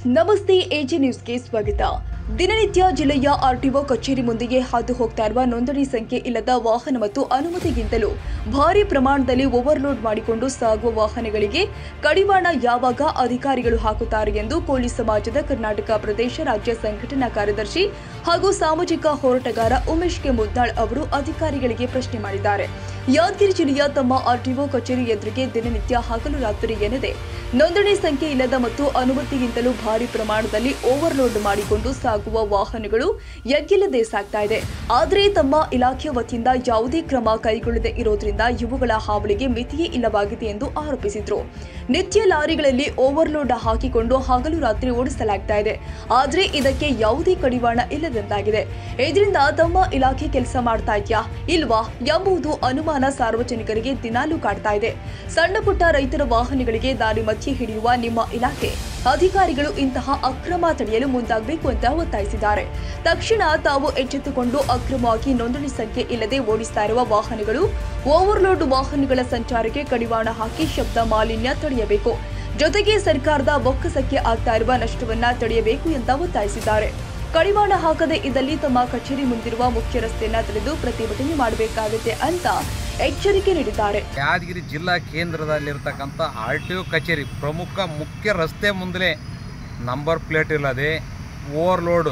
ನಮಸ್ತೆ ಎಜಿ ನ್ಯೂಸ್ಗೆ ಸ್ವಾಗತ ದಿನನಿತ್ಯ ಜಿಲ್ಲೆಯ ಆರ್ಟಿಒ ಕಚೇರಿ ಮುಂದೆಯೇ ಹಾದು ಹೋಗ್ತಾ ಇರುವ ನೋಂದಣಿ ಸಂಖ್ಯೆ ಇಲ್ಲದ ವಾಹನ ಮತ್ತು ಅನುಮತಿಗಿಂತಲೂ ಭಾರಿ ಪ್ರಮಾಣದಲ್ಲಿ ಓವರ್ಲೋಡ್ ಮಾಡಿಕೊಂಡು ಸಾಗುವ ವಾಹನಗಳಿಗೆ ಕಡಿವಾಣ ಯಾವಾಗ ಅಧಿಕಾರಿಗಳು ಹಾಕುತ್ತಾರೆ ಎಂದು ಕೋಳಿ ಸಮಾಜದ ಕರ್ನಾಟಕ ಪ್ರದೇಶ ರಾಜ್ಯ ಸಂಘಟನಾ ಕಾರ್ಯದರ್ಶಿ ಹಾಗೂ ಸಾಮಾಜಿಕ ಹೋರಾಟಗಾರ ಉಮೇಶ್ ಕೆ ಮುದ್ದಾಳ್ ಅವರು ಅಧಿಕಾರಿಗಳಿಗೆ ಪ್ರಶ್ನೆ ಮಾಡಿದ್ದಾರೆ ಯಾದಗಿರಿ ಜಿಲ್ಲೆಯ ತಮ್ಮ ಆರ್ಟಿಒ ಕಚೇರಿ ಎದುರಿಗೆ ದಿನನಿತ್ಯ ಹಗಲು ರಾತ್ರಿ ಎನ್ನದೆ ನೋಂದಣಿ ಸಂಖ್ಯೆ ಇಲ್ಲದ ಮತ್ತು ಅನುಮತಿಗಿಂತಲೂ ಭಾರಿ ಪ್ರಮಾಣದಲ್ಲಿ ಓವರ್ಲೋಡ್ ಮಾಡಿಕೊಂಡು ಸಾಗುವ ವಾಹನಗಳು ಎಗ್ಗಿಲ್ಲದೆ ಸಾಗ್ತಾ ಇದೆ ಆದರೆ ತಮ್ಮ ಇಲಾಖೆ ವತಿಯಿಂದ ಯಾವುದೇ ಕ್ರಮ ಕೈಗೊಳ್ಳದೆ ಇರೋದ್ರಿಂದ ಇವುಗಳ ಹಾವಳಿಗೆ ಮಿತಿಯೇ ಇಲ್ಲವಾಗಿದೆ ಎಂದು ಆರೋಪಿಸಿದ್ರು ನಿತ್ಯ ಲಾರಿಗಳಲ್ಲಿ ಓವರ್ಲೋಡ್ ಹಾಕಿಕೊಂಡು ಹಗಲು ರಾತ್ರಿ ಓಡಿಸಲಾಗ್ತಾ ಇದೆ ಆದರೆ ಇದಕ್ಕೆ ಯಾವುದೇ ಕಡಿವಾಣ ಇಲ್ಲದಂತಾಗಿದೆ ಇದರಿಂದ ತಮ್ಮ ಇಲಾಖೆ ಕೆಲಸ ಮಾಡ್ತಾ ಇದೆಯಾ ಇಲ್ವಾ ಎಂಬುದು ಅನುಮಾನ ಸಾರ್ವಜನಿಕರಿಗೆ ದಿನಾಲೂ ಕಾಡ್ತಾ ಇದೆ ಸಣ್ಣ ಪುಟ್ಟ ರೈತರ ವಾಹನಗಳಿಗೆ ದಾರಿ ಮಧ್ಯೆ ಹಿಡಿಯುವ ನಿಮ್ಮ ಇಲಾಖೆ ಅಧಿಕಾರಿಗಳು ಇಂತಹ ಅಕ್ರಮ ತಡೆಯಲು ಮುಂದಾಗಬೇಕು ಅಂತ ಒತ್ತಾಯಿಸಿದ್ದಾರೆ ತಕ್ಷಣ ತಾವು ಎಚ್ಚೆತ್ತುಕೊಂಡು ಅಕ್ರಮವಾಗಿ ನೋಂದಣಿ ಸಂಖ್ಯೆ ಇಲ್ಲದೆ ಓಡಿಸ್ತಾ ಇರುವ ವಾಹನಗಳು ಓವರ್ಲೋಡ್ ವಾಹನಗಳ ಸಂಚಾರಕ್ಕೆ ಕಡಿವಾಣ ಹಾಕಿ ಶಬ್ದ ಮಾಲಿನ್ಯ ತಡೆಯಬೇಕು ಜೊತೆಗೆ ಸರ್ಕಾರದ ಬೊಕ್ಕಸಕ್ಕೆ ಆಗ್ತಾ ಇರುವ ನಷ್ಟವನ್ನ ತಡೆಯಬೇಕು ಅಂತ ಒತ್ತಾಯಿಸಿದ್ದಾರೆ ಕಡಿವಾಣ ಹಾಕದೆ ಇದ್ದಲ್ಲಿ ತಮ್ಮ ಕಚೇರಿ ಮುಂದಿರುವ ಮುಖ್ಯ ರಸ್ತೆಯನ್ನ ತಡೆದು ಪ್ರತಿಭಟನೆ ಮಾಡಬೇಕಾಗುತ್ತೆ ಅಂತ ಎಚ್ಚರಿಕೆ ನೀಡಿದ್ದಾರೆ ಯಾದಗಿರಿ ಜಿಲ್ಲಾ ಕೇಂದ್ರದಲ್ಲಿರ್ತಕ್ಕಂಥ ಆರ್ ಟಿ ಒ ಕಚೇರಿ ಪ್ರಮುಖ ಮುಖ್ಯ ರಸ್ತೆ ಮುಂದೆ ನಂಬರ್ ಪ್ಲೇಟ್ ಇಲ್ಲದೆ ಓವರ್ಲೋಡು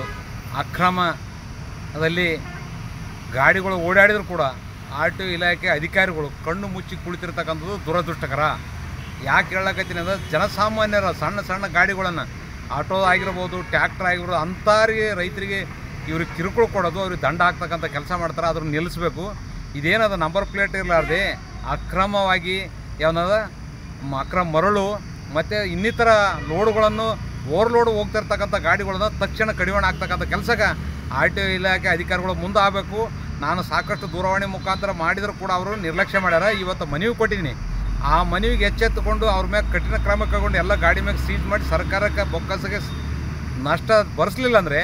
ಅಕ್ರಮದಲ್ಲಿ ಗಾಡಿಗಳು ಓಡಾಡಿದ್ರು ಕೂಡ ಆರ್ ಟಿ ಒ ಇಲಾಖೆ ಅಧಿಕಾರಿಗಳು ಕಣ್ಣು ಮುಚ್ಚಿ ಕುಳಿತಿರ್ತಕ್ಕಂಥದ್ದು ದುರದೃಷ್ಟಕರ ಯಾಕೆ ಹೇಳಕತ್ತೀನಿ ಅಂದ್ರೆ ಜನಸಾಮಾನ್ಯರ ಸಣ್ಣ ಸಣ್ಣ ಗಾಡಿಗಳನ್ನು ಆಟೋ ಆಗಿರ್ಬೋದು ಟ್ಯಾಕ್ಟರ್ ಆಗಿರ್ಬೋದು ಅಂಥವ್ರಿಗೆ ರೈತರಿಗೆ ಇವ್ರಿಗೆ ಕಿರುಕುಳ ಕೊಡೋದು ಅವ್ರಿಗೆ ದಂಡ ಹಾಕ್ತಕ್ಕಂಥ ಕೆಲಸ ಮಾಡ್ತಾರೆ ಅದನ್ನು ನಿಲ್ಲಿಸಬೇಕು ಇದೇನದ ನಂಬರ್ ಪ್ಲೇಟ್ ಇರಲಾರ್ದೆ ಅಕ್ರಮವಾಗಿ ಏನದ ಮ- ಅಕ್ರಮ ಮರಳು ಮತ್ತು ಇನ್ನಿತರ ಲೋಡುಗಳನ್ನು ಓವರ್ಲೋಡ್ ಹೋಗ್ತಿರ್ತಕ್ಕಂಥ ಗಾಡಿಗಳನ್ನ ತಕ್ಷಣ ಕಡಿವಾಣ ಆಗ್ತಕ್ಕಂಥ ಕೆಲಸಕ್ಕೆ ಆರ್ ಟಿ ಒ ಇಲಾಖೆ ಅಧಿಕಾರಿಗಳು ಮುಂದೆ ಆಗಬೇಕು ನಾನು ಸಾಕಷ್ಟು ದೂರವಾಣಿ ಮುಖಾಂತರ ಮಾಡಿದರೂ ಕೂಡ ಅವರು ನಿರ್ಲಕ್ಷ್ಯ ಮಾಡ್ಯಾರ ಇವತ್ತು ಮನವಿ ಕೊಟ್ಟಿದ್ದೀನಿ ಆ ಮನವಿಗೆ ಎಚ್ಚೆತ್ತುಕೊಂಡು ಅವ್ರ ಮೇಲೆ ಕಠಿಣ ಕ್ರಮ ಕೈಗೊಂಡು ಎಲ್ಲ ಗಾಡಿ ಮೇಲೆ ಸೀಜ್ ಮಾಡಿ ಸರ್ಕಾರಕ್ಕೆ ಬೊಕ್ಕಸಗೆ ಸ್- ನಷ್ಟ ಭರಿಸಲಿಲ್ಲ ಅಂದರೆ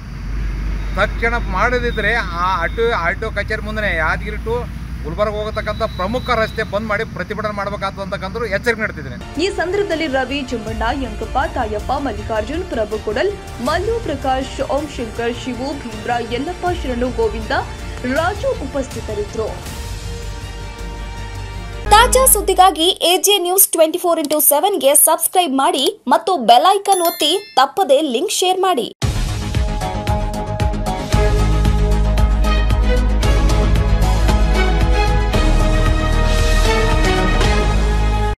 ತಕ್ಷಣ ಮಾಡದಿದ್ದರೆ ಆ ಆಟೋ ಆಟೋ ಕಚೇರಿ ಮುಂದೆ ಯಾದಗಿರಿ ಟು ಗುಲ್ಬರ್ಗ ಹೋಗತಕ್ಕಂಥ ಪ್ರಮುಖ ರಸ್ತೆ ಬಂದ್ ಮಾಡಿ ಪ್ರತಿಭಟನೆ ಮಾಡಬೇಕಾಗ್ತದೆ ಅಂತಕ್ಕಂಥ ಎಚ್ಚರಿಕೆ ನೀಡ್ತಿದ್ದೀನಿ ಈ ಸಂದರ್ಭದಲ್ಲಿ ರವಿ ಚುಮ್ಮಣ್ಣ ಯಂಕಪ್ಪ ತಾಯಪ್ಪ ಮಲ್ಲಿಕಾರ್ಜುನ್ ಪ್ರಭು ಕೊಡಲ್ ಮಲ್ಲು ಪ್ರಕಾಶ್ ಓಂ ಶಂಕರ್ ಶಿವು ಭೀಮ್ರಾ ಯಲ್ಲಪ್ಪ ಶರಣು ಗೋವಿಂದ ರಾಜು ಉಪಸ್ಥಿತರಿದ್ದರು ತಾಜಾ ಸುದ್ದಿಗಾಗಿ AJ news twenty four into ಸೆವೆನ್ಗೆ ಸಬ್ಸ್ಕ್ರೈಬ್ ಮಾಡಿ ಮತ್ತು ಬೆಲ್ ಐಕನ್ ಒತ್ತಿ ತಪ್ಪದೇ ಲಿಂಕ್ ಶೇರ್ ಮಾಡಿ